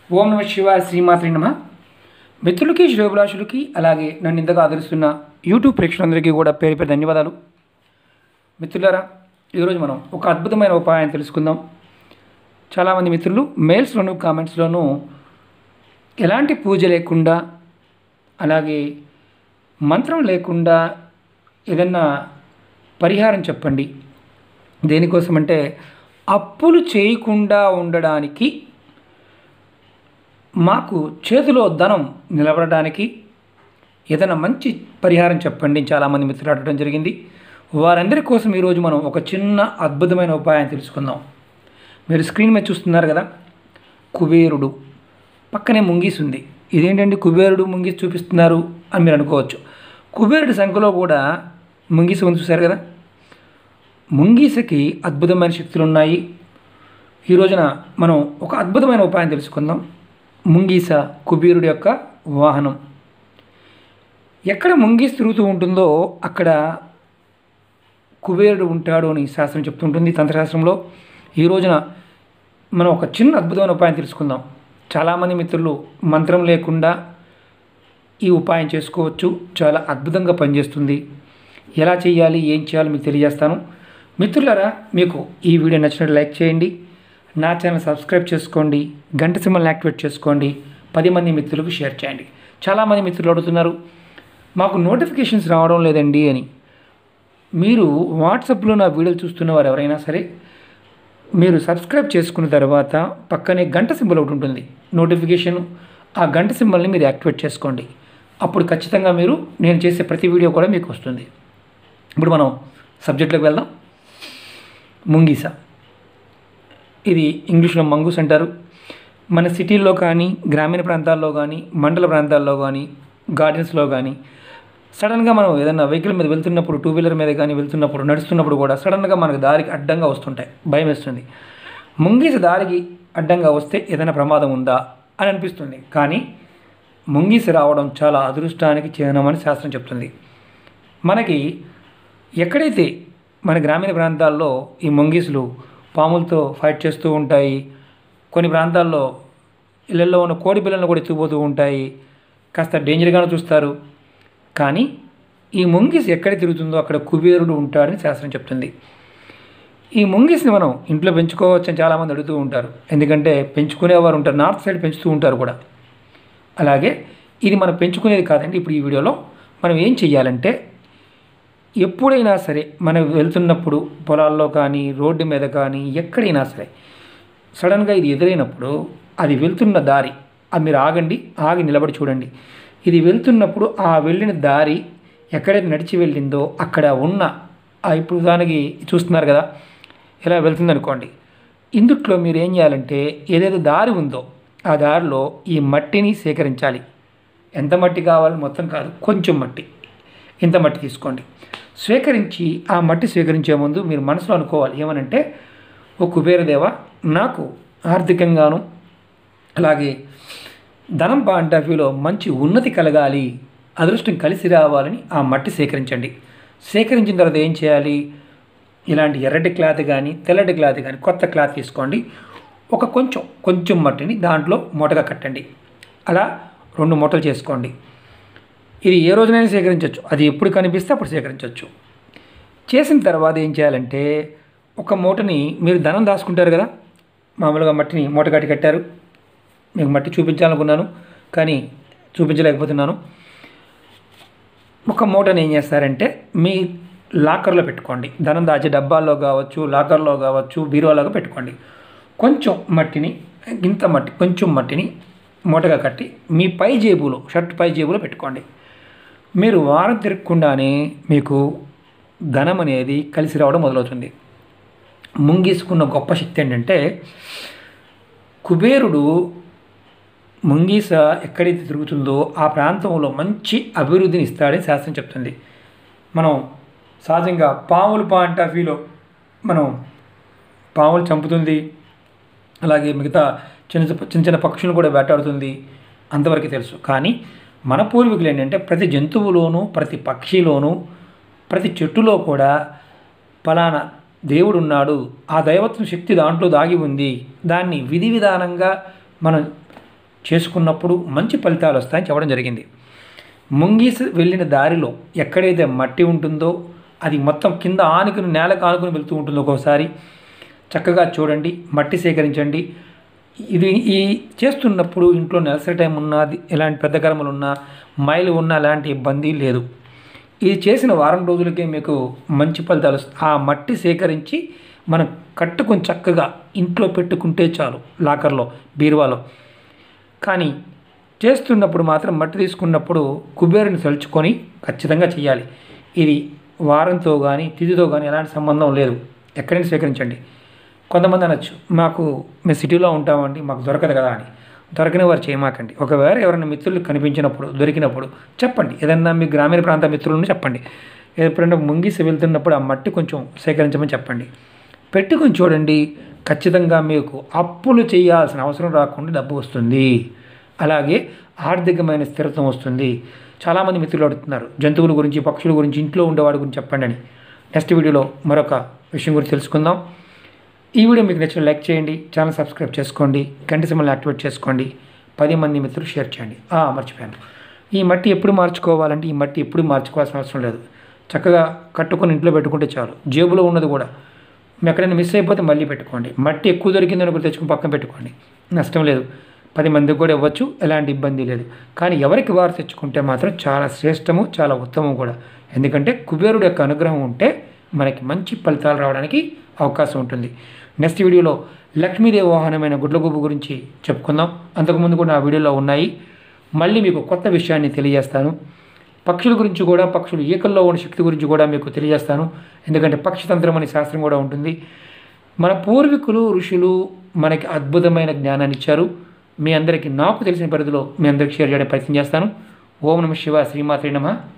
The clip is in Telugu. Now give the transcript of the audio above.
ఓం నమ శివాయ శ్రీమాత్రి నమ మిత్రులకి శ్రేభిలాషులకి అలాగే నన్ను ఇంతగా ఆదరిస్తున్న యూట్యూబ్ ప్రేక్షకులందరికీ కూడా పేరు పేరు ధన్యవాదాలు మిత్రులారా ఈరోజు మనం ఒక అద్భుతమైన ఉపాయాన్ని తెలుసుకుందాం చాలామంది మిత్రులు మెయిల్స్లోను కామెంట్స్లోనూ ఎలాంటి పూజ లేకుండా అలాగే మంత్రం లేకుండా ఏదన్నా పరిహారం చెప్పండి దేనికోసం అంటే అప్పులు చేయకుండా ఉండడానికి మాకు చేతిలో ధనం నిలబడడానికి ఏదైనా మంచి పరిహారం చెప్పండి అని చాలామంది మిత్రులు అడగడం జరిగింది వారందరి కోసం ఈరోజు మనం ఒక చిన్న అద్భుతమైన ఉపాయం తెలుసుకుందాం మీరు స్క్రీన్ మీద చూస్తున్నారు కదా కుబేరుడు పక్కనే ముంగీస్ ఉంది ఇదేంటండి కుబేరుడు ముంగీస్ చూపిస్తున్నారు అని మీరు అనుకోవచ్చు కుబేరుడి సంఖ్యలో కూడా ముంగీస ఉంది చూశారు కదా ముంగీసకి అద్భుతమైన శక్తులు ఉన్నాయి ఈ రోజున మనం ఒక అద్భుతమైన ఉపాయం తెలుసుకుందాం ముంగీస కుబేరుడి యొక్క వాహనం ఎక్కడ ముంగీస్ తిరుగుతూ ఉంటుందో అక్కడ కుబేరుడు ఉంటాడు అని శాస్త్రం చెప్తుంటుంది తంత్రశాస్త్రంలో ఈ రోజున మనం ఒక చిన్న అద్భుతమైన ఉపాయం తెలుసుకుందాం చాలామంది మిత్రులు మంత్రం లేకుండా ఈ ఉపాయం చేసుకోవచ్చు చాలా అద్భుతంగా పనిచేస్తుంది ఎలా చేయాలి ఏం చేయాలో మీకు తెలియజేస్తాను మిత్రులారా మీకు ఈ వీడియో నచ్చినట్టు లైక్ చేయండి నా ఛానల్ సబ్స్క్రైబ్ చేసుకోండి గంట సింబల్ని యాక్టివేట్ చేసుకోండి పది మంది మిత్రులకు షేర్ చేయండి చాలామంది మిత్రులు అడుగుతున్నారు మాకు నోటిఫికేషన్స్ రావడం లేదండి అని మీరు వాట్సాప్లో నా వీడియోలు చూస్తున్న వారు ఎవరైనా సరే మీరు సబ్స్క్రైబ్ చేసుకున్న తర్వాత పక్కనే గంట సింబల్ ఒకటి ఉంటుంది నోటిఫికేషన్ ఆ గంట సింబల్ని మీరు యాక్టివేట్ చేసుకోండి అప్పుడు ఖచ్చితంగా మీరు నేను చేసే ప్రతి వీడియో కూడా మీకు వస్తుంది ఇప్పుడు మనం సబ్జెక్ట్లోకి వెళ్దాం ముంగీస ఇది ఇంగ్లీష్లో మంగూస్ అంటారు మన సిటీల్లో కానీ గ్రామీణ ప్రాంతాల్లో కానీ మండల ప్రాంతాల్లో కానీ గార్డెన్స్లో కానీ సడన్గా మనం ఏదైనా వెహికల్ మీద వెళ్తున్నప్పుడు టూ వీలర్ మీద కానీ వెళ్తున్నప్పుడు నడుస్తున్నప్పుడు కూడా సడన్గా మనకు దారికి అడ్డంగా వస్తుంటాయి భయం వేస్తుంది ముంగీస దారికి అడ్డంగా వస్తే ఏదైనా ప్రమాదం ఉందా అని అనిపిస్తుంది కానీ ముంగీస రావడం చాలా అదృష్టానికి చిహ్నమని శాస్త్రం చెప్తుంది మనకి ఎక్కడైతే మన గ్రామీణ ప్రాంతాల్లో ఈ ముంగీసులు పాములతో ఫైట్ చేస్తూ ఉంటాయి కొన్ని ప్రాంతాల్లో ఇళ్ళల్లో ఉన్న కోడి పిల్లలను కూడా ఎత్తుకుపోతూ ఉంటాయి కాస్త డేంజర్గానే చూస్తారు కానీ ఈ ముంగిస్ ఎక్కడ తిరుగుతుందో అక్కడ కుబేరుడు ఉంటాడని శాస్త్రం చెప్తుంది ఈ ముంగిస్ని మనం ఇంట్లో పెంచుకోవచ్చని చాలామంది అడుగుతూ ఉంటారు ఎందుకంటే పెంచుకునేవారు ఉంటారు నార్త్ సైడ్ పెంచుతూ ఉంటారు కూడా అలాగే ఇది మనం పెంచుకునేది కాదండి ఇప్పుడు ఈ వీడియోలో మనం ఏం చెయ్యాలంటే ఎప్పుడైనా సరే మనం వెళ్తున్నప్పుడు పొలాల్లో కానీ రోడ్డు మీద కానీ ఎక్కడైనా సరే సడన్గా ఇది ఎదురైనప్పుడు అది వెళ్తున్న దారి అది మీరు ఆగండి ఆగి నిలబడి చూడండి ఇది వెళ్తున్నప్పుడు ఆ వెళ్ళిన దారి ఎక్కడైతే నడిచి వెళ్ళిందో అక్కడ ఉన్న ఆ ఇప్పుడు దానికి చూస్తున్నారు కదా ఇలా వెళ్తుంది అనుకోండి ఇందుట్లో మీరు ఏం చేయాలంటే ఏదైతే దారి ఉందో ఆ దారిలో ఈ మట్టిని సేకరించాలి ఎంత మట్టి కావాలి మొత్తం కాదు కొంచెం మట్టి ఇంత మట్టి తీసుకోండి స్వీకరించి ఆ మట్టి స్వీకరించే ముందు మీరు మనసులో అనుకోవాలి ఏమనంటే ఓ కుబేరదేవ నాకు ఆర్థికంగాను అలాగే ధనం పాయింట్ ఆఫ్ వ్యూలో మంచి ఉన్నతి కలగాలి అదృష్టం కలిసి రావాలని ఆ మట్టి సేకరించండి సేకరించిన తర్వాత ఏం చేయాలి ఇలాంటి ఎర్రటి క్లాత్ కానీ తెల్లటి క్లాత్ కానీ కొత్త క్లాత్ తీసుకోండి ఒక కొంచెం కొంచెం మట్టిని దాంట్లో మూటగా కట్టండి అలా రెండు మూటలు చేసుకోండి ఇది ఏ రోజునైనా సేకరించవచ్చు అది ఎప్పుడు కనిపిస్తే అప్పుడు సేకరించవచ్చు చేసిన తర్వాత ఏం చేయాలంటే ఒక మూటని మీరు ధనం దాచుకుంటారు కదా మామూలుగా మట్టిని మూట కట్టి కట్టారు మీకు మట్టి చూపించాలనుకున్నాను కానీ చూపించలేకపోతున్నాను ఒక మూటని ఏం చేస్తారంటే మీ లాకర్లో పెట్టుకోండి ధనం దాచే డబ్బాల్లో కావచ్చు లాకర్లో కావచ్చు బీరువాలో పెట్టుకోండి కొంచెం మట్టిని ఇంత మట్టి కొంచెం మట్టిని మూటగా కట్టి మీ పై జేబులో షర్ట్ పై జేబులో పెట్టుకోండి మీరు వారం తిరగకుండానే మీకు ధనం అనేది కలిసి రావడం మొదలవుతుంది ముంగీసుకున్న గొప్ప శక్తి ఏంటంటే కుబేరుడు ముంగీస ఎక్కడైతే తిరుగుతుందో ఆ ప్రాంతంలో మంచి అభివృద్ధిని ఇస్తాడని శాస్త్రం చెప్తుంది మనం సహజంగా పాముల పాయింట్ ఆఫ్ వ్యూలో మనం పాములు చంపుతుంది అలాగే మిగతా చిన్న చిన్న చిన్న పక్షులను కూడా వేటాడుతుంది అంతవరకు తెలుసు కానీ మన పూర్వీకులు ఏంటంటే ప్రతి జంతువులోనూ ప్రతి పక్షిలోనూ ప్రతి చెట్టులో కూడా ఫలానా దేవుడు ఉన్నాడు ఆ దైవత్వం శక్తి దాంట్లో దాగి ఉంది దాన్ని విధి విధానంగా మనం చేసుకున్నప్పుడు మంచి ఫలితాలు వస్తాయని చెప్పడం జరిగింది ముంగీస్ వెళ్ళిన దారిలో ఎక్కడైతే మట్టి ఉంటుందో అది మొత్తం కింద ఆనుకుని నేలకు ఆనుకుని వెళ్తూ ఉంటుందో ఒక్కోసారి చక్కగా చూడండి మట్టి సేకరించండి ఇది ఈ చేస్తున్నప్పుడు ఇంట్లో నెలసరి టైం ఉన్నది ఎలాంటి పెద్ద కర్మలు ఉన్నా మైలు ఉన్నా అలాంటి ఇబ్బంది లేదు ఇది చేసిన వారం రోజులకే మీకు మంచి ఫలితాలు వస్తాయి. ఆ మట్టి సేకరించి మనం కట్టుకొని చక్కగా ఇంట్లో పెట్టుకుంటే చాలు లాకర్లో బీరువాలో కానీ చేస్తున్నప్పుడు మాత్రం మట్టి తీసుకున్నప్పుడు కుబేరుని తలుచుకొని ఖచ్చితంగా చేయాలి ఇది వారంతో కానీ తిథితో కానీ ఎలాంటి సంబంధం లేదు ఎక్కడైనా స్వీకరించండి కొంతమంది అనొచ్చు మాకు మేము సిటీలో ఉంటామండి మాకు దొరకదు కదా అని దొరకని వారు చేయమాకండి ఒకవేళ ఎవరైనా మిత్రులు కనిపించినప్పుడు దొరికినప్పుడు చెప్పండి ఏదన్నా మీ గ్రామీణ ప్రాంత మిత్రులను చెప్పండి ఎప్పుడైనా ముంగిసి వెళ్తున్నప్పుడు ఆ మట్టి కొంచెం సేకరించమని చెప్పండి పెట్టుకొని చూడండి ఖచ్చితంగా మీకు అప్పులు చేయాల్సిన అవసరం రాకుండా డబ్బు వస్తుంది అలాగే ఆర్థికమైన స్థిరత్వం వస్తుంది చాలామంది మిత్రులు అడుగుతున్నారు జంతువుల గురించి పక్షుల గురించి ఇంట్లో ఉండేవాడి గురించి చెప్పండి అని నెక్స్ట్ వీడియోలో మరొక విషయం గురించి తెలుసుకుందాం ఈ వీడియో మీకు నచ్చిన లైక్ చేయండి ఛానల్ సబ్స్క్రైబ్ చేసుకోండి గంట సింబల్ని యాక్టివేట్ చేసుకోండి పది మంది మిత్రులు షేర్ చేయండి ఆ, మర్చిపోయాను ఈ మట్టి ఎప్పుడు మార్చుకోవాలంటే ఈ మట్టి ఎప్పుడు మార్చుకోవాల్సిన అవసరం లేదు చక్కగా కట్టుకొని ఇంట్లో పెట్టుకుంటే చాలు జేబులో ఉన్నది కూడా మీ ఎక్కడైనా మిస్ అయిపోతే మళ్ళీ పెట్టుకోండి మట్టి ఎక్కువ దొరికిందని కూడా తెచ్చుకుని పక్కన పెట్టుకోండి నష్టం లేదు పది మందికి కూడా ఇవ్వచ్చు ఎలాంటి ఇబ్బంది లేదు కానీ ఎవరికి వారు తెచ్చుకుంటే మాత్రం చాలా శ్రేష్టము చాలా ఉత్తమం కూడా ఎందుకంటే కుబేరుడు యొక్క అనుగ్రహం ఉంటే మనకి మంచి ఫలితాలు రావడానికి అవకాశం ఉంటుంది నెక్స్ట్ వీడియోలో లక్ష్మీదేవి వాహనమైన గుడ్లగూబు గురించి చెప్పుకుందాం అంతకుముందు కూడా ఆ వీడియోలో ఉన్నాయి మళ్ళీ మీకు కొత్త విషయాన్ని తెలియజేస్తాను పక్షుల గురించి కూడా పక్షులు ఈకల్లో ఉన్న శక్తి గురించి కూడా మీకు తెలియజేస్తాను ఎందుకంటే పక్షితంత్రం అనే శాస్త్రం కూడా ఉంటుంది మన పూర్వీకులు ఋషులు మనకి అద్భుతమైన జ్ఞానాన్ని ఇచ్చారు మీ అందరికీ నాకు తెలిసిన పరిధిలో మీ అందరికీ షేర్ చేయడానికి ప్రయత్నం చేస్తాను ఓం నమ శివ శ్రీమాత్రి నమ